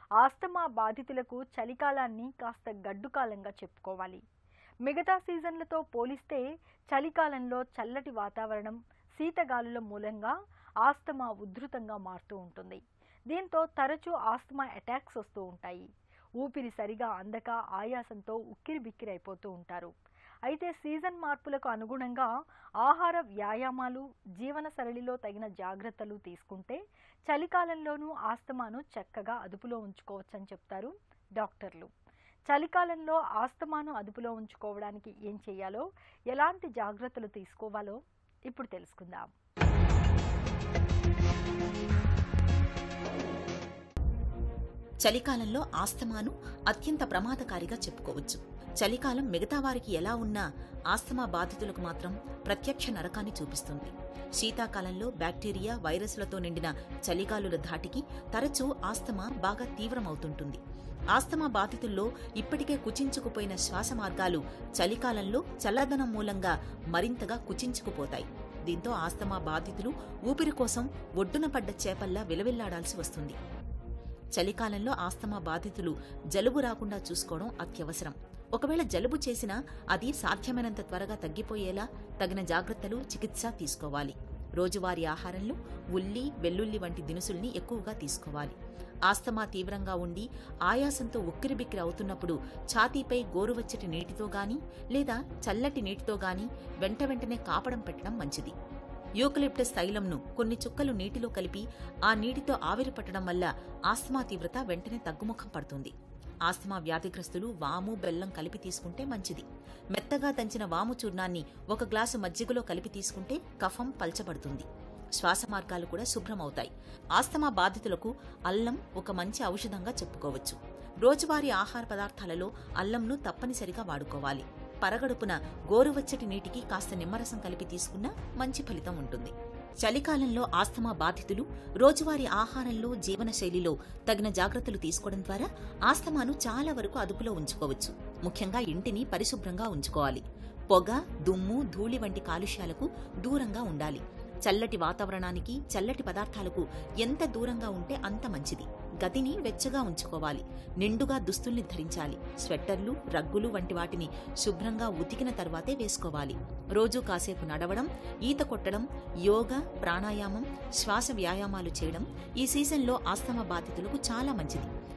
asthma బాధితులకు చలికాలాన్ని కాస్త గడ్డుకాలంగా చెప్పుకోవాలి మిగతా సీజన్లతో పోలిస్తే చలికాలంలో చల్లటి వాతావరణం శీతగాలుల మూలంగా ఆస్తమా ఉధృతంగా మారుతూ ఉంటుంది దీంతో తరచూ ఆస్తమా అటాక్స్ వస్తూ ఉంటాయి ఊపిరి సరిగా అందక ఆయాసంతో ఉక్కిరి బిక్కిరైపోతూ ఉంటారు అయితే సీజన్ మార్పులకు అనుగుణంగా ఆహార వ్యాయామాలు జీవన సరళిలో తగిన జాగ్రత్తలు తీసుకుంటే చలికాలంలోనూ ఆస్తమాను చక్కగా అదుపులో ఉంచుకోవచ్చని చెప్తారు డాక్టర్లు చలికాలంలో ఆస్తమాను అదుపులో ఉంచుకోవడానికి ఏం చేయాలో ఎలాంటి జాగ్రత్తలు తీసుకోవాలో ఇప్పుడు తెలుసుకుందాం చలికాలంలో ఆస్తమాను అత్యంత ప్రమాదకారిగా చెప్పుకోవచ్చు చలికాలం మిగతా వారికి ఎలా ఉన్నా ఆస్తమా బాధితులకు మాత్రం ప్రత్యక్ష నరకాన్ని చూపిస్తుంది శీతాకాలంలో బ్యాక్టీరియా వైరస్లతో నిండిన చలిగాలుల ధాటికి తరచూ ఆస్తమా బాగా తీవ్రమవుతుంటుంది ఆస్తమా బాధితుల్లో ఇప్పటికే కుచించుకుపోయిన శ్వాస మార్గాలు చలికాలంలో చల్లదనం మూలంగా మరింతగా కుచించుకుపోతాయి దీంతో ఆస్తమా బాధితులు ఊపిరి కోసం ఒడ్డున పడ్డ చేపల్లా విలవిల్లాడాల్సి వస్తుంది చలికాలంలో ఆస్తమా బాధితులు జలుబు రాకుండా చూసుకోవడం అత్యవసరం ఒకవేళ జలుబు చేసినా అది సాధ్యమైనంత త్వరగా తగ్గిపోయేలా తగిన జాగ్రత్తలు చికిత్స తీసుకోవాలి రోజువారీ ఆహారంలో ఉల్లి వెల్లుల్లి వంటి దినుసుల్ని ఎక్కువగా తీసుకోవాలి ఆస్తమా తీవ్రంగా ఉండి ఆయాసంతో ఉక్కిరిబిక్కిరి అవుతున్నప్పుడు ఛాతీపై గోరువెచ్చటి నీటితో గాని లేదా చల్లటి నీటితో గాని వెంట వెంటనే కాపడం పెట్టడం మంచిది యూకలిప్టస్ తైలంను కొన్ని చుక్కలు నీటిలో కలిపి ఆ నీటితో ఆవిరి పట్టడం వల్ల ఆస్తమా తీవ్రత వెంటనే తగ్గుముఖం పడుతుంది ఆస్తమా వ్యాధిగ్రస్తులు వాము బెల్లం కలిపి తీసుకుంటే మంచిది మెత్తగా దంచిన వాము చూర్ణాన్ని ఒక గ్లాసు మజ్జిగలో కలిపి తీసుకుంటే కఫం పల్చబడుతుంది శ్వాస మార్గాలు కూడా శుభ్రమవుతాయి ఆస్తమా బాధితులకు అల్లం ఒక మంచి ఔషధంగా చెప్పుకోవచ్చు రోజువారీ ఆహార పదార్థాలలో అల్లంను తప్పనిసరిగా వాడుకోవాలి పరగడుపున గోరువెచ్చటి నీటికి కాస్త నిమ్మరసం కలిపి తీసుకున్నా మంచి ఫలితం ఉంటుంది చలికాలంలో ఆస్తమా బాధితులు రోజువారీ ఆహారంలో జీవనశైలిలో తగిన జాగ్రత్తలు తీసుకోవడం ద్వారా ఆస్తమాను చాలా వరకు అదుపులో ఉంచుకోవచ్చు ముఖ్యంగా ఇంటిని పరిశుభ్రంగా ఉంచుకోవాలి పొగ దుమ్ము ధూళి వంటి కాలుష్యాలకు దూరంగా ఉండాలి చల్లటి వాతావరణానికి చల్లటి పదార్థాలకు ఎంత దూరంగా ఉంటే అంత మంచిది గదిని వెచ్చగా ఉంచుకోవాలి నిండుగా దుస్తుల్ని ధరించాలి స్వెట్టర్లు రగ్గులు వంటి వాటిని శుభ్రంగా ఉతికిన తర్వాతే వేసుకోవాలి రోజూ కాసేపు నడవడం ఈత కొట్టడం యోగా ప్రాణాయామం శ్వాస వ్యాయామాలు చేయడం ఈ సీజన్లో ఆస్తమా బాధితులకు చాలా మంచిది